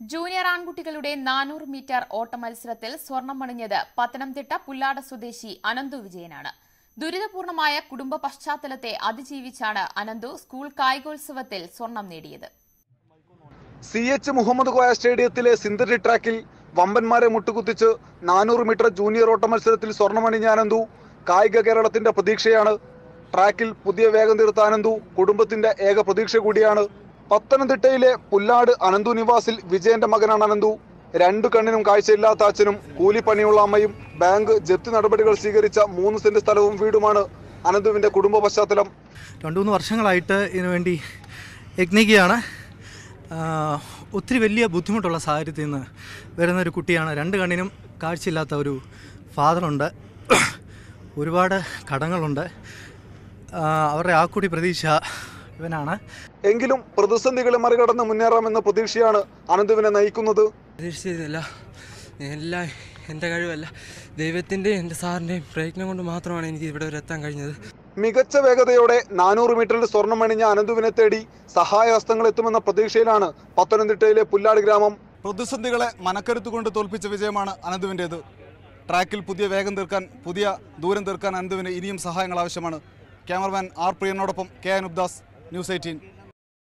junior ആൺകുട്ടികളുടെ നാനൂറ് metre ഓട്ട മത്സരത്തിൽ സ്വർണം മണിഞ്ഞത് പത്തനംതിട്ട പുല്ലാട് സ്വദേശി അനന്തു വിജയനാണ് ദുരിതപൂർണമായ കുടുംബ പശ്ചാത്തലത്തെ അതിജീവിച്ചാണ് അനന്തു സ്കൂൾ കായികോത്സവത്തിൽ സ്വർണം നേടിയത് സി എച്ച് മുഹമ്മദ് കോയ സ്റ്റേഡിയത്തിലെ സിന്തറ്റിക് ട്രാക്കിൽ വമ്പന്മാരെ മുട്ടുകുത്തിച്ച് നാനൂറ് മീറ്റർ ജൂനിയർ ഓട്ട മത്സരത്തിൽ സ്വർണ്ണമണിഞ്ഞ അനന്തു കായിക കേരളത്തിന്റെ പ്രതീക്ഷയാണ് ട്രാക്കിൽ പുതിയ വേഗം തീർത്ത അനന്തു കുടുംബത്തിന്റെ ഏക പ്രതീക്ഷ കൂടിയാണ് പത്തനംതിട്ടയിലെ പുല്ലാട് അനന്തു നിവാസിൽ വിജയന്റെ മകനാണ് അനന്തു രണ്ടു കണ്ണിനും കാഴ്ചയില്ലാത്ത അച്ഛനും കൂലിപ്പണിയുള്ള അമ്മയും ബാങ്ക് ജപ്തി നടപടികൾ സ്വീകരിച്ച മൂന്ന് സെന്റ് സ്ഥലവും വീടുമാണ് അനന്തുവിന്റെ കുടുംബ പശ്ചാത്തലം രണ്ട് മൂന്ന് വർഷങ്ങളായിട്ട് ഇതിനു വേണ്ടി യജ്ഞിക്കുകയാണ് ആ, ഒത്തിരി വലിയ ബുദ്ധിമുട്ടുള്ള സാഹചര്യത്തിൽ നിന്ന് വരുന്ന ഒരു കുട്ടിയാണ് രണ്ട് കണ്ണിനും കാഴ്ചയില്ലാത്ത ഒരു ഫാദറുണ്ട് ഒരുപാട് കടങ്ങളുണ്ട് ആ, അവരുടെ ആ കൂടി പ്രതീക്ഷ ഇവനാണ് എങ്കിലും പ്രതിസന്ധികളെ മറികടന്ന് മുന്നേറാമെന്ന പ്രതീക്ഷയാണ് അനന്തുവിനെ നയിക്കുന്നത് പ്രതീക്ഷിച്ചതല്ല എല്ലാം എൻ്റെ കഴിവല്ല ദൈവത്തിൻ്റെയും എൻ്റെ സാറിൻ്റെയും പ്രയത്നം കൊണ്ട് മാത്രമാണ് എനിക്ക് ഇവിടെ വരെ എത്താൻ കഴിഞ്ഞത് മികച്ച വേഗതയോടെ നാനൂറ് മീറ്ററിൽ സ്വർണം അണിഞ്ഞ അനന്തുവിനെ തേടി സഹായഹസ്തങ്ങൾ എത്തുമെന്ന പ്രതീക്ഷയിലാണ് പത്തനംതിട്ടയിലെ പുല്ലാട് ഗ്രാമം പ്രതിസന്ധികളെ മനക്കരുത്തുകൊണ്ട് തോൽപ്പിച്ച വിജയമാണ് അനന്തുവിൻ്റേത് ട്രാക്കിൽ പുതിയ വേഗം തീർക്കാൻ പുതിയ ദൂരം തീർക്കാൻ അനന്തുവിന് ഇനിയും സഹായങ്ങൾ ആവശ്യമാണ് ക്യാമറമാൻ ആർ പ്രിയനോടൊപ്പം കെ അനുബ്ദാസ് ന്യൂസ് എയ്റ്റീൻ